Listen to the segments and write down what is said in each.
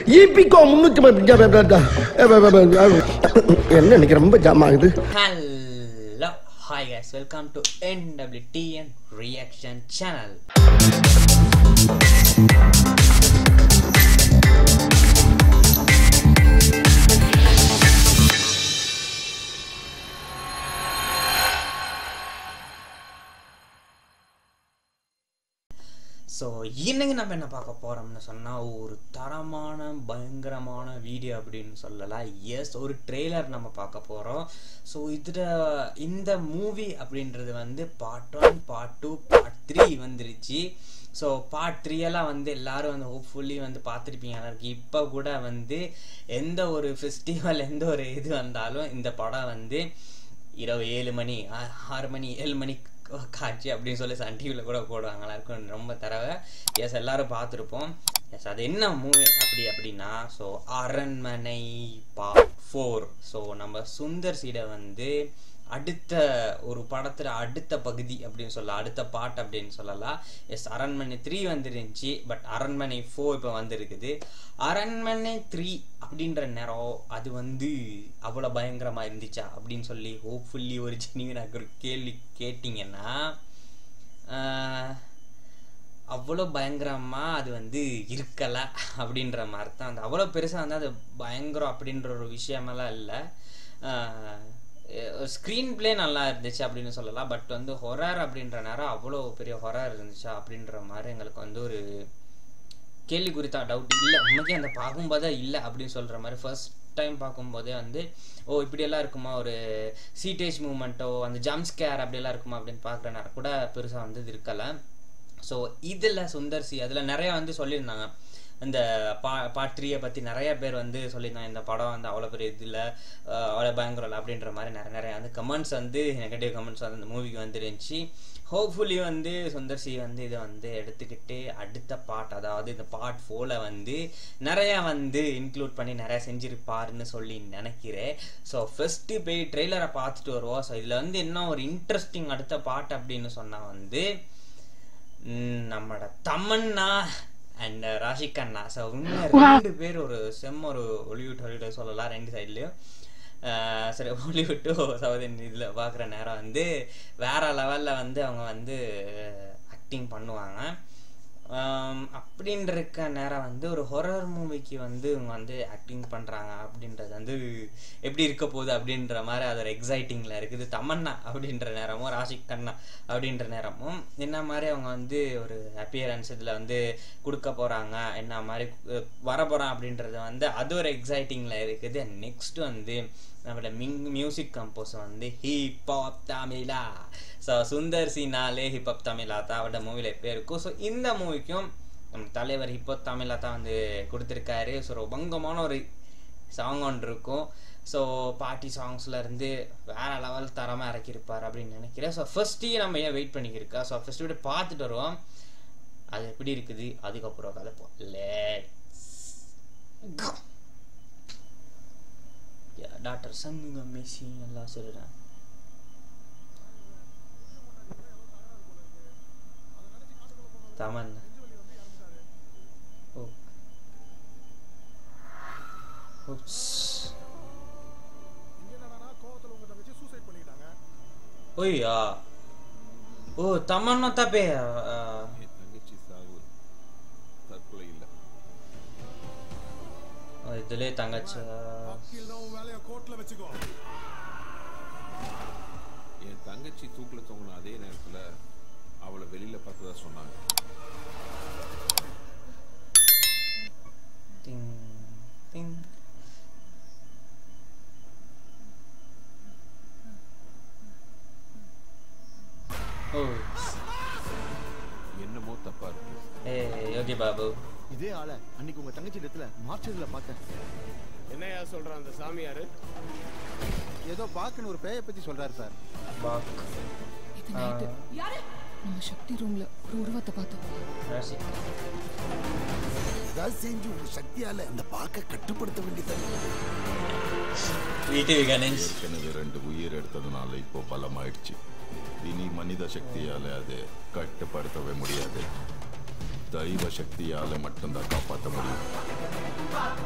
இபிகோ முன்னூத்தி என்ன இன்னைக்கு ரொம்ப ஜாம் ஆகுது Hello, hi guys, welcome to NWTN Reaction Channel. So இன்னைக்கு நம்ம என்ன பார்க்க போகிறோம்னு சொன்னால் ஒரு தரமான பயங்கரமான வீடியோ அப்படின்னு சொல்லலாம் எஸ் ஒரு ட்ரெய்லர் நம்ம பார்க்க போகிறோம் ஸோ இதில் இந்த மூவி அப்படின்றது வந்து part one part two part three வந்துருச்சு ஸோ பார்ட் த்ரீ எல்லாம் வந்து எல்லாரும் வந்து ஹோப்ஃபுல்லி வந்து பார்த்துருப்பீங்க எல்லாருக்கும் இப்போ கூட வந்து எந்த ஒரு ஃபெஸ்டிவல் எந்த ஒரு இது வந்தாலும் இந்த படம் வந்து இரவு ஏழு மணி ஆ- ஆறு மணி ஏழு மணி காட்சி அப்படின்னு சொல்லி சன் டிவியில் கூட போடுவாங்க எல்லாருக்கும் ரொம்ப தரவை எஸ் எல்லாரும் பார்த்துருப்போம் எஸ் அது என்ன மூவி அப்படி அப்படின்னா ஸோ அரண்மனை பார்ட் ஃபோர் ஸோ நம்ம சுந்தர் சீடை வந்து அடுத்த ஒரு படத்தில் அடுத்த பகுதி அப்படின்னு சொல்லலாம் அடுத்த பாட் அப்படின்னு சொல்லலாம் எஸ் அரண்மனை த்ரீ வந்துருந்துச்சு பட் அரண்மனை ஃபோர் இப்போ வந்திருக்குது அரண்மனை த்ரீ அப்படின்ற நேரம் அது வந்து அவ்வளோ பயங்கரமாக இருந்துச்சா அப்படின்னு சொல்லி ஹோப்ஃபுல்லி ஒரு ஜெனிவனாக ஒரு கேள்வி கேட்டிங்கன்னா ஆஹ், அவ்வளோ பயங்கரமாக அது வந்து இருக்கலை அப்படின்ற மாதிரி தான் அந்த அவ்வளோ பெருசாக வந்து அது பயங்கரம் அப்படின்ற ஒரு விஷயமெல்லாம் இல்லை ஸ்க்ரீன் ப்ளே நல்லா இருந்துச்சு அப்படின்னு சொல்லலாம் பட் வந்து ஹொரர் அப்படின்ற நேரம் அவ்வளோ பெரிய ஹொரர் இருந்துச்சா அப்படின்ற மாதிரி எங்களுக்கு வந்து ஒரு கேள்வி குறித்தா டவுட் இல்லை உண்மைக்கே அந்த பார்க்கும்போதே இல்லை அப்படின்னு சொல்கிற மாதிரி ஃபர்ஸ்ட் டைம் பார்க்கும்போதே வந்து ஓ இப்படியெல்லாம் இருக்குமா ஒரு சீட்டேஜ் மூமெண்ட்டோ அந்த ஜம்ப் ஸ்கேர் அப்படியெல்லாம் இருக்குமா அப்படின்னு பார்க்குற நேரம் கூட பெருசாக வந்து இது இருக்கலை ஸோ இதில் சுந்தர் சி அதில் நிறையா வந்து சொல்லியிருந்தாங்க இந்த பா பார்ட் த்ரீயை பற்றி நிறைய பேர் வந்து சொல்லியிருந்தாங்க இந்த படம் வந்து அவ்வளோ பெரிய இது இல்லை அவ்வளோ பயங்கரம் இல்லை அப்படின்ற மாதிரி நிறைய நிறைய வந்து கமெண்ட்ஸ் வந்து நெகட்டிவ் கமெண்ட்ஸ் வந்து இந்த மூவிக்கு வந்துருந்துச்சு ஹோப்ஃபுல்லி வந்து சுந்தர் சி வந்து இதை வந்து எடுத்துக்கிட்டு அடுத்த பார்ட் அதாவது இந்த பார்ட் ஃபோரில் வந்து நிறையா வந்து இன்க்ளூட் பண்ணி நிறையா செஞ்சிருப்பாருன்னு சொல்லி நினைக்கிறேன் ஸோ ஃபஸ்ட்டு போய் ட்ரெய்லரை பார்த்துட்டு வருவோம் ஸோ இதில் வந்து என்ன ஒரு இன்ட்ரெஸ்டிங் அடுத்த பார்ட் அப்படின்னு சொன்னால் வந்து ம், நம்மளோட Tamannaah and Rashi Khanna so உண்மை ரெண்டு பேர் ஒரு செம்ம ஒரு ஒலிவுட் ஹாலிவுட் சொல்லலாம் ரெண்டு சைட்லேயும் சரி ஹாலிவுட்டு சவுத் இதில் பார்க்குற நேரம் வந்து வேற லெவலில் வந்து அவங்க வந்து ஆக்டிங் பண்ணுவாங்க ஆம், அப்படின்ற இருக்க நேரம் வந்து ஒரு ஹொரர் மூவிக்கு வந்து இவங்க வந்து ஆக்டிங் பண்ணுறாங்க அப்படின்றது வந்து எப்படி இருக்க போகுது அப்படின்ற மாதிரி அது ஒரு எக்ஸைட்டிங்கில் இருக்குது தமன்னா அப்படின்ற நேரமும் ராஷிக் கண்ணா அப்படின்ற நேரமும் என்ன மாதிரி அவங்க வந்து ஒரு அப்பியரன்ஸ் இதில் வந்து கொடுக்க போகிறாங்க என்ன மாதிரி அஹ், வர போகிறான் அப்படின்றது வந்து அது ஒரு எக்ஸைட்டிங்கில் இருக்குது நெக்ஸ்ட் வந்து நம்மளோட மிங் மியூசிக் கம்போஸ் வந்து hip hop Tamizha so Sundar சினாலே ஹிப் ஹாப் தமிழா தான் அவரோட மூவியில் பேர் இருக்கும் ஸோ இந்த மூவிக்கும் நம்ம தலைவர் ஹிப் ஹாப் தமிழா தான் வந்து கொடுத்துருக்காரு ஸோ ஒரு பங்கமான ஒரு சாங் ஒன்று இருக்கும் ஸோ பார்ட்டி சாங்ஸ்ல இருந்து வேற லெவல் தரமாக இறக்கியிருப்பார் அப்படின்னு நினைக்கிறேன் ஸோ ஃபர்ஸ்ட்டே நம்ம ஏன் வெயிட் பண்ணிக்கிருக்கா ஸோ ஃபர்ஸ்ட் விட பார்த்துட்டு வருவோம் அது எப்படி இருக்குது அதுக்கப்புறம் கதை போ லெட்ஸ் கோ டாக்டர் சண்முகம் மெஸ்ஸி எல்லாம் சொல்கிறேன் தமன் ஓ உப்ஸ். ஒய்யா ஓ தமன்னா தப்பே என் தங்கச்சி சாவு தற்கொலை இல்லை இதுலே தங்கச்சி என் தங்கச்சி தூக்கில தொங்கின அதே நேரத்துல அவளை வெளியில பார்த்ததா சொன்னாங்க டிங் டிங் ஓ என்னமோ தப்பா இருக்கு ஏ யோகி பாபு இதே ஆள அன்னைக்கு உங்க தங்கச்சி இடத்துல மார்ச்சரியில் பார்த்தேன் என்னையா சொல்றான் அந்த சாமியாரு ஏதோ பாக்குன்னு ஒரு பேயை பத்தி சொல்றாரு சார் பாக் இது நைட்டு நம்ம சக்தி ரூம்ல ஒரு உருவத்தை பார்த்தோம் ரசிக் ஏதாவது செஞ்சு உங்க சக்தியால அந்த பாக்க கட்டுப்படுத்த வேண்டியது வீட்டு கணேஷ் ஏற்கனவே ரெண்டு உயிர் எடுத்ததுனால இப்போ பலமாயிடுச்சு இனி மனித சக்தியால அதை கட்டுப்படுத்தவே முடியாது தெய்வ சக்தியால மட்டும்தான் காப்பாற்ற முடியும்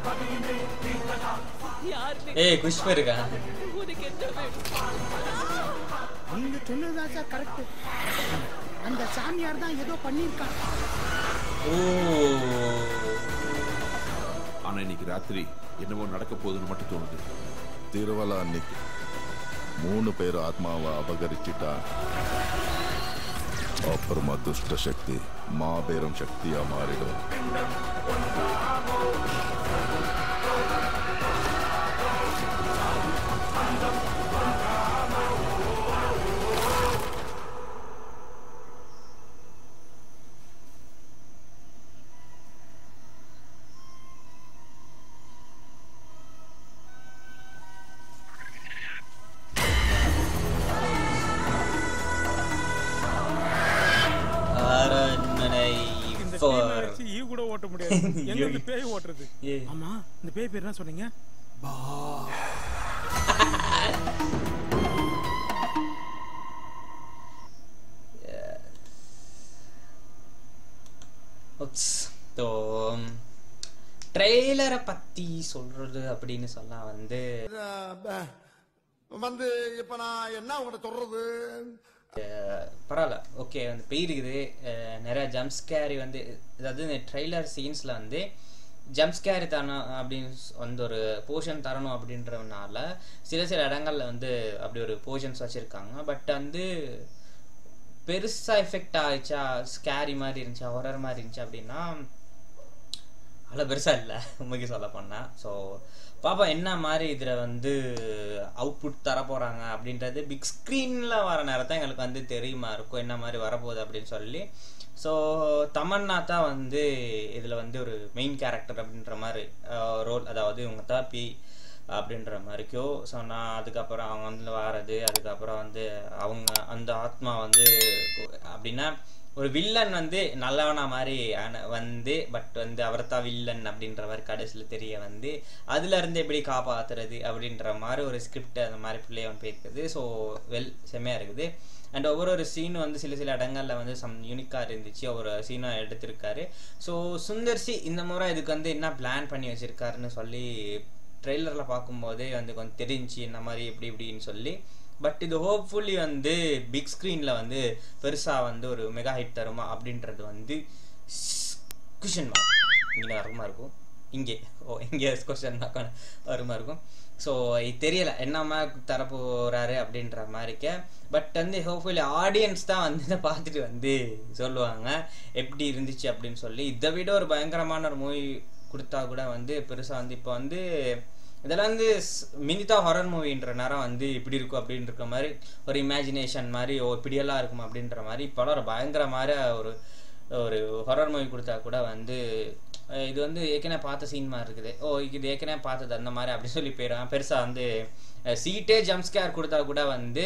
ஏய் குஷ்பு இருக்கா நீங்க சொன்னதுதான் சார் கரெக்ட் அந்த சாமியார் தான் ஏதோ பண்ணியிருக்கான் ஓ ஆனா இன்னைக்கு ராத்திரி என்னவோ நடக்க போகுதுன்னு மட்டும் தோணுது திருவலா அன்னைக்கு மூணு பேர் ஆத்மாவை அபகரிச்சிட்டா அப்புறமா துஷ்ட சக்தி மாபெரும் சக்தியா மாறிடும் அரண்மனை இந்த four. டீமை வச்சு ஈ கூட ஓட்ட முடியாது எங்க இருந்து பேய் ஓட்டுறது ஏய். ஆமா இந்த பேய் பேர் என்ன சொன்னீங்க ஸோ ட்ரெய்லரை பத்தி சொல்றது அப்படின்னு சொன்னா வந்து வந்து இப்ப நான் என்ன உங்கள்ட்ட சொல்றது பரவாயில்ல ஓகே வந்து போயிருக்குது அஹ் நிறைய ஜம்ப் ஸ்கேரி வந்து அதாவது இந்த ட்ரெய்லர் சீன்ஸில் வந்து ஜம்ப் ஸ்கேரி தரணும் அப்படின்னு ஸ்- வந்து ஒரு போர்ஷன் தரணும் அப்படின்றதுனால சில சில இடங்கள்ல வந்து அப்படி ஒரு போர்ஷன்ஸ் வச்சுருக்காங்க பட் வந்து பெருசாக எஃபெக்ட் ஆயிடுச்சா ஸ்கேரி மாதிரி இருந்துச்சா ஹொரர் மாதிரி இருந்துச்சு அப்படின்னா அவ்வளோ பெருசாக இல்லை உண்மைக்கு சொல்ல போனால் ஸோ பாப்பா என்ன மாதிரி இதில் வந்து அவுட்புட் தர போகிறாங்க அப்படின்றது பிக் ஸ்க்ரீனில் வர நேரத்தை எங்களுக்கு வந்து தெரியுமா இருக்கும் என்ன மாதிரி வரப்போகுது அப்படின்னு சொல்லி ஸோ தமன்னா தான் வந்து இதில் வந்து ஒரு மெயின் கேரக்டர் அப்படின்ற மாதிரி ரோல் அதாவது இவங்க தான் பி அப்படின்ற மாதிரிக்கோ ஸோ நான் அதுக்கப்புறம் அவங்க வந்து வாரது அதுக்கப்புறம் வந்து அவங்க அந்த ஆத்மா வந்து அப்படின்னா ஒரு வில்லன் வந்து நல்லவனா மாதிரி ஆன- வந்து பட் வந்து அவர் தான் வில்லன் அப்படின்ற மாதிரி கடைசியில் தெரிய வந்து அதுல இருந்து எப்படி காப்பாத்துறது அப்படின்ற மாதிரி ஒரு ஸ்கிரிப்ட் அந்த மாதிரி பிள்ளைய வந்து போயிருக்குது ஸோ வெல் செம்மையா இருக்குது அண்ட் ஒவ்வொரு ஒரு சீன் வந்து சில சில இடங்கள்ல வந்து சம் யூனிக்காக இருந்துச்சு ஒவ்வொரு சீனும் எடுத்திருக்காரு ஸோ சுந்தர்சி இந்த முறை இதுக்கு வந்து என்ன பிளான் பண்ணி வச்சிருக்காருன்னு சொல்லி ட்ரெய்லரில் பார்க்கும்போதே வந்து கொஞ்சம் தெரிஞ்சு இந்த மாதிரி இப்படி இப்படின்னு சொல்லி பட் இது ஹோப்ஃபுல்லி வந்து பிக் ஸ்க்ரீனில் வந்து பெருசாக வந்து ஒரு மெகா ஹிட் தருமா அப்படின்றது வந்து கொஷின் மார்க் இங்கே வருமா இருக்கும் இங்கே ஓ இங்கே கொஷின் மார்க் வருமா இருக்கும் ஸோ இது தெரியல என்ன மாதிரி தரப்போறாரு அப்படின்ற மாதிரிக்க பட் வந்து ஹோப்ஃபுல்லி ஆடியன்ஸ் தான் வந்து இதை பார்த்துட்டு வந்து சொல்லுவாங்க எப்படி இருந்துச்சு அப்படின்னு சொல்லி இதை விட ஒரு பயங்கரமான ஒரு மூவி கொடுத்தா கூட வந்து பெருசாக வந்து இப்போ வந்து இதெல்லாம் வந்து மினிதா ஹாரர் மூவின்ற நேரம் வந்து இப்படி இருக்கும் அப்படின்னு இருக்க மாதிரி ஒரு இமேஜினேஷன் மாதிரி ஓ இப்படியெல்லாம் இருக்கும் அப்படின்ற மாதிரி இப்போலாம் ஒரு பயங்கர மாதிரி ஒரு ஒரு ஹொரர் மூவி கொடுத்தா கூட வந்து அஹ் இது வந்து ஏற்கனவே பார்த்த சீன் மாதிரி இருக்குது ஓ இது ஏற்கனவே பார்த்தது அந்த மாதிரி அப்படி சொல்லி போயிடும் பெருசாக வந்து சீட்டே ஜம்ப் ஸ்கேர் கொடுத்தா கூட வந்து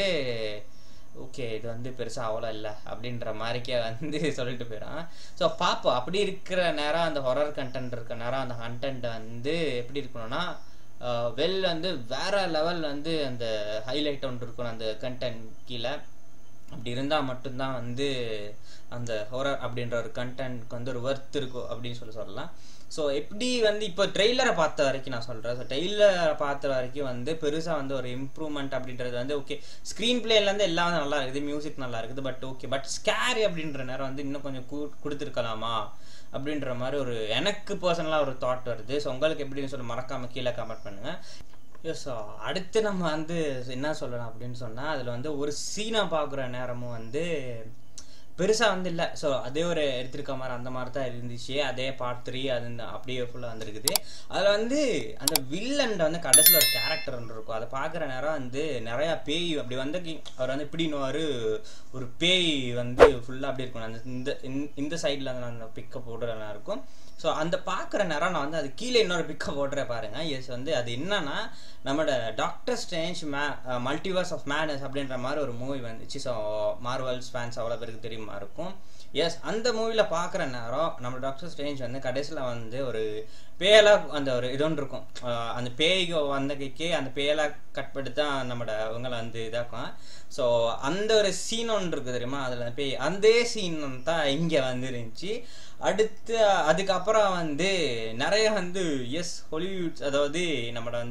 ஓகே இது வந்து பெருசாக அவ்வளோ இல்லை அப்படின்ற மாதிரிக்கே வந்து சொல்லிட்டு போயிடும் ஸோ பார்ப்போம் அப்படி இருக்கிற நேரம் அந்த ஹொரர் கண்டென்ட் இருக்கிற நேரம் அந்த கண்டென்ட் வந்து எப்படி இருக்கணும்னா வெல் வந்து வேற லெவல் வந்து அந்த ஹைலைட் ஒன்று இருக்கணும் அந்த கண்டென்ட் கீழே அப்படி இருந்தால் மட்டும்தான் வந்து அந்த ஹொரர் அப்படின்ற ஒரு கண்டென்ட்க்கு வந்து ஒரு ஒர்த் இருக்கும் அப்படின்னு சொல்லி சொல்லலாம் ஸோ எப்படி வந்து இப்போ ட்ரெய்லரை பார்த்த வரைக்கும் நான் சொல்கிறேன் ஸோ ட்ரெய்லரை பார்த்த வரைக்கும் வந்து பெருசாக வந்து ஒரு இம்ப்ரூவ்மெண்ட் அப்படின்றது வந்து ஓகே ஸ்க்ரீன் பிளேலேருந்து எல்லாம் வந்து நல்லா இருக்குது மியூசிக் நல்லா இருக்குது பட் ஓகே பட் ஸ்கேரி அப்படின்ற நேரம் வந்து இன்னும் கொஞ்சம் கூ கொடுத்துருக்கலாமா அப்படின்ற மாதிரி ஒரு எனக்கு பர்சனலாக ஒரு தாட் வருது ஸோ உங்களுக்கு எப்படின்னு சொல்லி மறக்காமல் கீழே கமெண்ட் பண்ணுங்கள் ஸோ அடுத்து நம்ம வந்து என்ன சொல்லலாம் அப்படின்னு சொன்னால் அதில் வந்து ஒரு சீனை பார்க்குற நேரமும் வந்து பெருசாக வந்து இல்லை ஸோ அதே ஒரு எடுத்திருக்க மாதிரி அந்த மாதிரி தான் இருந்துச்சு அதே பார்ட் த்ரீ அது இந்த அப்படியே ஃபுல்லாக வந்திருக்குது அதில் வந்து அந்த வில்லன்ட வந்து கடைசியில் ஒரு கேரக்டர் ஒன்று இருக்கும் அதை பார்க்குற நேரம் வந்து நிறையா பேய் அப்படி வந்து அவர் வந்து இப்படின்னுவார் ஒரு பேய் வந்து ஃபுல்லாக அப்படி இருக்கும் அந்த இந்த இந்த- இந்த சைடில் அந்த பிக்கப் போடுற இருக்கும் ஸோ அந்த பார்க்குற நேரம் நான் வந்து அது கீழே இன்னொரு பிக்கப் போடுறேன் பாருங்க எஸ் வந்து அது என்னன்னா நம்மளோட டாக்டர் ஸ்ட்ரேஞ்ச் மே மல்டிவர்ஸ் ஆஃப் மேனஸ் அப்படின்ற மாதிரி ஒரு மூவி வந்துச்சு ஸோ மார்வல்ஸ் ஃபேன்ஸ் அவ்வளோ பேருக்கு தெரியுமா இருக்கும் எஸ் அந்த மூவியில் பார்க்குற நேரம் நம்ம டாக்டர் ஸ்ட்ரேஞ்ச் வந்து கடைசியில் வந்து ஒரு பேயெல்லாம் அந்த ஒரு இது ஒன்று இருக்கும் அஹ் அந்த பேய்க்கு வந்தகைக்கே அந்த பேயெல்லாம் கட் பண்ணி தான் நம்மளோட இவங்களை வந்து இதாக்கும் ஸோ அந்த ஒரு சீன் ஒன்று இருக்குது தெரியுமா அதில் பேய் அந்த சீன் தான் இங்கே வந்து இருந்துச்சு அடுத்து அதுக்கப்புறம் வந்து நிறைய வந்து எஸ் ஹாலிவுட் அதாவது நம்மளோட வந்து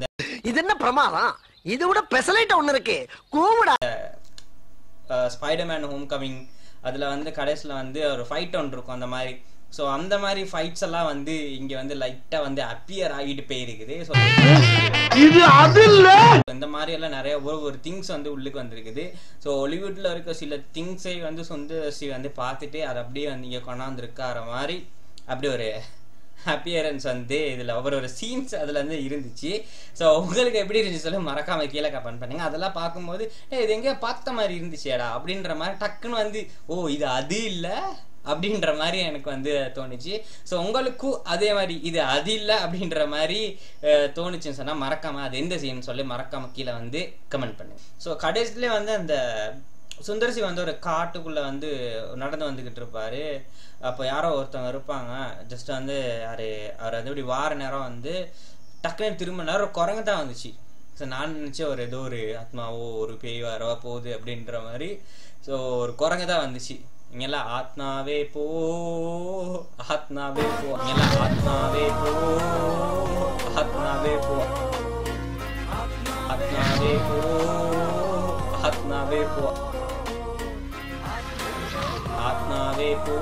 இது என்ன பிரமாதம் இது விட பெசலைட் ஒண்ணு இருக்கு கூவிடா ஸ்பைடர்மேன் ஹோம் கமிங் அதில் வந்து கடைசியில் வந்து ஒரு ஃபைட் ஒன்று இருக்கும் அந்த மாதிரி ஸோ அந்த மாதிரி ஃபைட்ஸ் எல்லாம் வந்து இங்கே வந்து லைட்டாக வந்து அப்பியர் ஆகிட்டு போயிருக்குது ஸோ இது அது இல்ல இந்த மாதிரி எல்லாம் நிறைய ஒரு ஒரு திங்ஸ் வந்து உள்ளுக்கு வந்திருக்குது ஸோ ஹாலிவுட்ல இருக்க சில திங்ஸை வந்து சுந்தரசி வந்து பார்த்துட்டு அதை அப்படியே வந்து இங்கே கொண்டாந்துருக்கார மாதிரி அப்படி ஒரு அப்பியரன்ஸ் வந்து இதில் ஒவ்வொரு ஒரு சீன்ஸ் அதில் வந்து இருந்துச்சு ஸோ உங்களுக்கு எப்படி இருந்துச்சு சொல்லி மறக்காம கீழே கமெண்ட் பண்ணுங்க அதெல்லாம் பார்க்கும்போது ஏ இது எங்கேயோ பார்த்த மாதிரி இருந்துச்சேடா அப்படின்ற மாதிரி டக்குன்னு வந்து ஓ இது அது இல்லை அப்படின்ற மாதிரி எனக்கு வந்து தோணுச்சு ஸோ உங்களுக்கும் அதே மாதிரி இது அது இல்லை அப்படின்ற மாதிரி அஹ், தோணுச்சுன்னு சொன்னால் மறக்காம அது எந்த சீன் சொல்லி மறக்காம கீழே வந்து கமெண்ட் பண்ணுங்க ஸோ கடைசியிலே வந்து அந்த சுந்தர்சி வந்து ஒரு காட்டுக்குள்ள வந்து நடந்து வந்துகிட்டு இருப்பாரு அப்போ யாரோ ஒருத்தவங்க இருப்பாங்க ஜஸ்ட் வந்து யாரு அவர் வந்து இப்படி வார நேரம் வந்து டக்குன்னு திரும்ப நேரம் ஒரு குரங்கு தான் வந்துச்சு ஸோ நான் நினச்சேன் ஒரு ஏதோ ஒரு ஆத்மாவோ ஒரு பேய் வரவா போகுது அப்படின்ற மாதிரி ஸோ ஒரு குரங்கு தான் வந்துச்சு இங்கெல்லாம் ஆத்மாவே போ ஆத்மாவே போ இங்கெல்லாம் ஆத்மாவே போ ஆத்மாவே போ ஆத்மாவே போ ஆத்மாவே போ ஆத்மாவே போ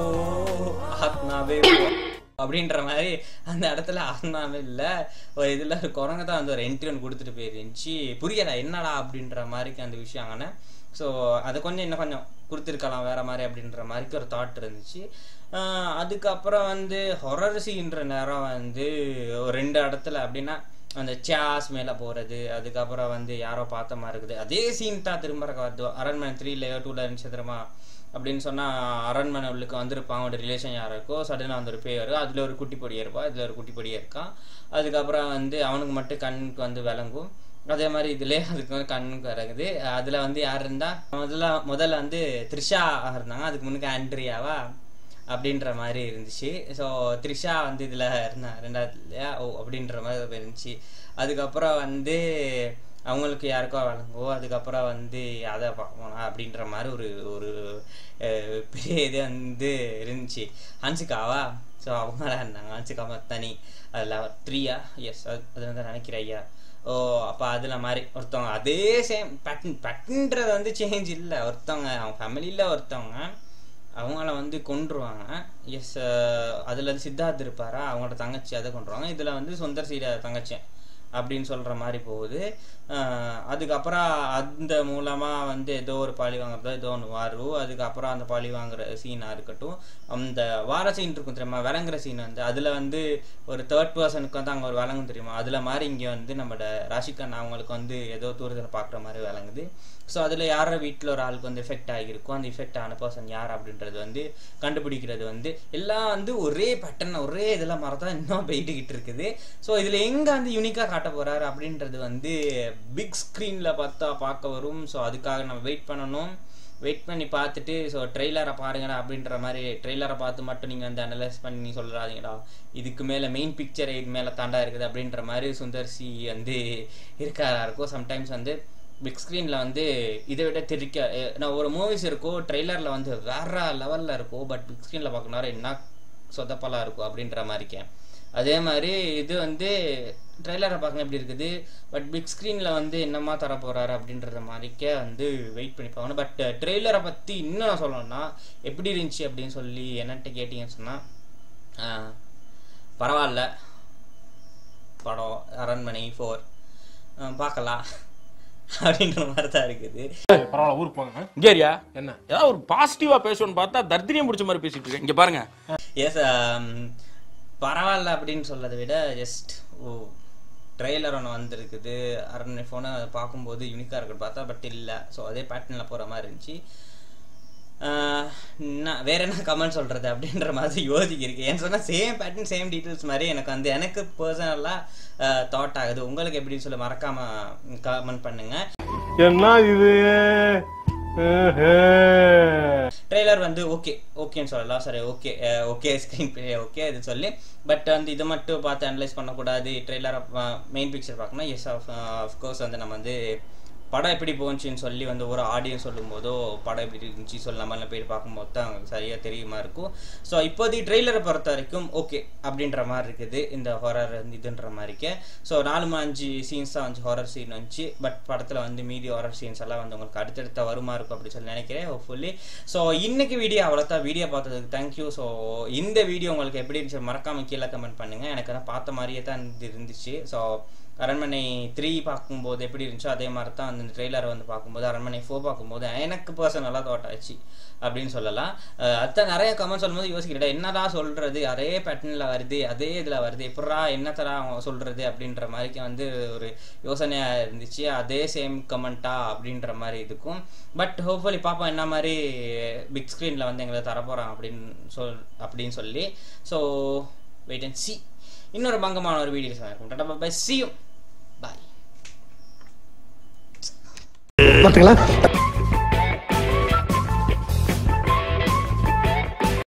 ஆத்மாவே போ அப்படின்ற மாதிரி அந்த இடத்துல ஆத்மாவே இல்லை ஒரு இதில் ஒரு குரங்க தான் வந்து ஒரு என்ட்ரி ஒன்று கொடுத்துட்டு போயிருந்துச்சு புரியல என்னடா அப்படின்ற மாதிரிக்கு அந்த விஷயம் அங்கே ஸோ அது கொஞ்சம் இன்னும் கொஞ்சம் கொடுத்துருக்கலாம் வேற மாதிரி அப்படின்ற மாதிரிக்கு ஒரு தாட் இருந்துச்சு ஆஹ் அதுக்கப்புறம் வந்து ஹொரர் சீன்ற நேரம் வந்து ஒரு ரெண்டு இடத்துல அப்படின்னா அந்த சாஸ் மேலே போகிறது அதுக்கப்புறம் வந்து யாரோ பார்த்த மாதிரி இருக்குது அதே சீன் தான் திரும்ப இருக்க வருது அரண்மனை த்ரீல டூல இருந்துச்சு தெரியுமா அப்படின்னு சொன்னால் அரண்மனை உள்ளுக்கு வந்திருப்பான் அவனோட ரிலேஷன் யாரோ இருக்கோ சடனாக வந்து ஒரு பேர் வரும் அதில் ஒரு குட்டி பொடியே இருப்பா இதில் ஒரு குட்டி பொடியே இருக்கான் அதுக்கப்புறம் வந்து அவனுக்கு மட்டும் கண்ணுக்கு வந்து விளங்கும் அதே மாதிரி இதுலேயே அதுக்கு வந்து கண்ணுக்கு இறங்குது அதில் வந்து யார் இருந்தா முதல்ல முதல்ல வந்து த்ரிஷா இருந்தாங்க அதுக்கு முன்னுக்கு ஆண்ட்ரியாவா அப்படின்ற மாதிரி இருந்துச்சு ஸோ த்ரிஷா வந்து இதில் இருந்தா ரெண்டாவது இல்லையா ஓ அப்படின்ற மாதிரி இருந்துச்சு அதுக்கப்புறம் வந்து அவங்களுக்கு யாருக்கோ வழங்கோ அதுக்கப்புறம் வந்து அதை பார்க்கணும் அப்படின்ற மாதிரி ஒரு ஒரு அஹ், பெரிய இது வந்து இருந்துச்சு ஹன்சிகாவா ஸோ அவங்களாம் இருந்தாங்க ஹன்சிகா மத்தனி அதில் த்ரீயா எஸ் அது அது வந்து நினைக்கிறேன் ஐயா ஓ அப்போ அதில் மாதிரி ஒருத்தவங்க அதே சேம் பேட்டன் பேட்டன்றது வந்து சேஞ்ச் இல்லை ஒருத்தவங்க அவங்க ஃபேமிலியில் ஒருத்தவங்க அவங்கள வந்து கொன்றுவாங்க எஸ் அதில் சித்தார்த் இருப்பாரா அவங்களோட தங்கச்சி அதை கொன்றுவாங்க இதில் வந்து சுந்தர் சீட தங்கச்சி அப்படின்னு சொல்கிற மாதிரி போகுது அஹ் அதுக்கப்புறம் அந்த மூலமாக வந்து ஏதோ ஒரு பழி வாங்குறதோ ஏதோ ஒன்று வரும் அதுக்கப்புறம் அந்த பழி வாங்குற சீனாக இருக்கட்டும் அந்த வார சீன் இருக்கும் தெரியுமா விளங்குற சீன் வந்து அதில் வந்து ஒரு தேர்ட் பர்சனுக்கு வந்து அங்கே ஒரு விளங்கும் தெரியுமா அதில் மாதிரி இங்கே வந்து நம்மளோட ராஷிகன் அவங்களுக்கு வந்து ஏதோ தூரத்தில் பார்க்குற மாதிரி விளங்குது ஸோ அதில் யார வீட்டில் ஒரு ஆளுக்கு வந்து எஃபெக்ட் ஆகியிருக்கும் அந்த எஃபெக்ட் ஆன பர்சன் யார் அப்படின்றது வந்து கண்டுபிடிக்கிறது வந்து எல்லாம் வந்து ஒரே பேட்டர்ன் ஒரே இதில் மரத்தான் இன்னும் போயிட்டுக்கிட்டு இருக்குது ஸோ இதில் எங்கே வந்து யூனிக்காக காட்ட போகிறாரு அப்படின்றது வந்து பிக் ஸ்க்ரீனில் பார்த்தா பார்க்க வரும் ஸோ அதுக்காக நம்ம வெயிட் பண்ணணும் வெயிட் பண்ணி பார்த்துட்டு ஸோ ட்ரெய்லரை பாருங்கடா அப்படின்ற மாதிரி ட்ரெய்லரை பார்த்து மட்டும் நீங்கள் வந்து அனலைஸ் பண்ணி சொல்கிறாதீங்கடா இதுக்கு மேலே மெயின் பிக்சர் இது மேலே தாண்டா இருக்குது அப்படின்ற மாதிரி சுந்தர்சி வந்து இருக்காரா இருக்கும் சம்டைம்ஸ் வந்து பிக் ஸ்க்ரீனில் வந்து இதை விட தெரிக்க அஹ் நான் ஒரு மூவிஸ் இருக்கும் ட்ரெய்லரில் வந்து வேற லெவலில் இருக்கும் பட் பிக் ஸ்க்ரீனில் பார்க்கணும் என்ன சொதப்பலாக இருக்கும் அப்படின்ற மாதிரிக்கேன் அதே மாதிரி இது வந்து ட்ரெய்லரை பார்க்க எப்படி இருக்குது பட் பிக் ஸ்க்ரீனில் வந்து என்னமா தர போகிறாரு அப்படின்றத மாதிரிக்கே வந்து வெயிட் பண்ணி பார்க்கணும் பட் ட்ரெய்லரை பற்றி இன்னும் நான் சொல்லணும்னா எப்படி இருந்துச்சு அப்படின்னு சொல்லி என்னன்ட்ட கேட்டிங்கன்னு சொன்னால் பரவாயில்ல படம் அரண்மனை ஃபோர் பார்க்கலாம் அப்படின்ற மாதிரி தான் இருக்குது பரவாயில்ல ஊருக்கு போங்க இங்கேரியா என்ன ஏதாவது ஒரு பாசிட்டிவா பேசணும்னு பார்த்தா தர்தினியம் பிடிச்ச மாதிரி பேசிட்டு இருக்கேன் இங்க பாருங்க எஸ் பரவாயில்ல அப்படின்னு சொல்றதை விட ஜஸ்ட் ஓ ட்ரெய்லர் ஒன்று வந்திருக்குது அரண்மனை ஃபோனை பார்க்கும்போது யூனிக்காக இருக்குது பார்த்தா பட் இல்லை ஸோ அதே பேட்டர்னில் போகிற மாதிரி இருந்துச்சு ஆஹ் நான் வேற என்ன கமெண்ட் சொல்றது அப்படின்ற மாதிரி யோசிக்கிறேன் ஏன்னு சொன்னால் சேம் பேட்டர்ன் சேம் டீட்டெயில்ஸ் மாதிரி எனக்கு வந்து எனக்கு பர்சனலாக தாட் ஆகுது உங்களுக்கு எப்படின்னு சொல்லி மறக்காம கமெண்ட் பண்ணுங்க என்ன இது ட்ரெய்லர் வந்து ஓகே ஓகேன்னு சொல்லலாம் சரி okay okay screenplay okay இது சொல்லி பட் வந்து இதை மட்டும் பார்த்து அனலைஸ் பண்ணக்கூடாது ட்ரெய்லரை மெயின் பிக்சர் பார்க்கணும் எஸ் ஆஃப் ஆஃப்கோர்ஸ் வந்து நம்ம வந்து படம் எப்படி போச்சுன்னு சொல்லி வந்து ஒரு ஆடியன்ஸ் சொல்லும்போதோ படம் எப்படி இருந்துச்சு சொல்லாமல் இல்லை போய் பார்க்கும்போது தான் அவங்களுக்கு சரியாக தெரியுமா இருக்கும் ஸோ இப்போதைக்கு ட்ரெய்லரை பொறுத்த வரைக்கும் ஓகே அப்படின்ற மாதிரி இருக்குது இந்த ஹாரர் இதுன்ற மாதிரிக்கு ஸோ நாலு மணி அஞ்சு சீன்ஸ் தான் வந்து ஹாரர் சீன் வந்துச்சு பட் படத்தில் வந்து மீதி ஹாரர் சீன்ஸ் எல்லாம் வந்து உங்களுக்கு அடுத்தடுத்த வருமா இருக்கும் அப்படின்னு சொல்லி நினைக்கிறேன் ஹோப்ஃபுல்லி ஸோ இன்னைக்கு வீடியோ அவ்வளோதான் வீடியோ பார்த்ததுக்கு தேங்க்யூ ஸோ இந்த வீடியோ உங்களுக்கு எப்படி இருந்துச்சு மறக்காம கீழே கமெண்ட் பண்ணுங்கள் எனக்கு தான் பார்த்த மாதிரியே தான் இது இருந்துச்சு ஸோ அரண்மனை த்ரீ பார்க்கும்போது எப்படி இருந்துச்சோ அதே மாதிரி தான் அந்த ட்ரெய்லரை வந்து பார்க்கும்போது அரண்மனை ஃபோர் பார்க்கும்போது எனக்கு பர்சனலாக தாட் ஆச்சு அப்படின்னு சொல்லலாம் அஹ் அதான் நிறைய கமெண்ட் சொல்லும்போது யோசிக்கிறேன் என்னடா சொல்றது அதே பேட்டர்னில் வருது அதே இதில் வருது எப்படா என்னத்தடா அவங்க சொல்றது அப்படின்ற மாதிரிக்கு வந்து ஒரு யோசனையாக இருந்துச்சு அதே சேம் கமெண்ட்டா அப்படின்ற மாதிரி இருக்கும் பட் ஹோப்ஃபுல்லி பாப்பா என்ன மாதிரி பிக் ஸ்க்ரீனில் வந்து எங்களை தரப்போகிறான் அப்படின்னு சொல் அப்படின்னு சொல்லி ஸோ வெயிட் அண்ட் சி இன்னொரு பங்கமான ஒரு வீடியோஸ் இருக்கும் tata bye see you bye பாத்தீங்களா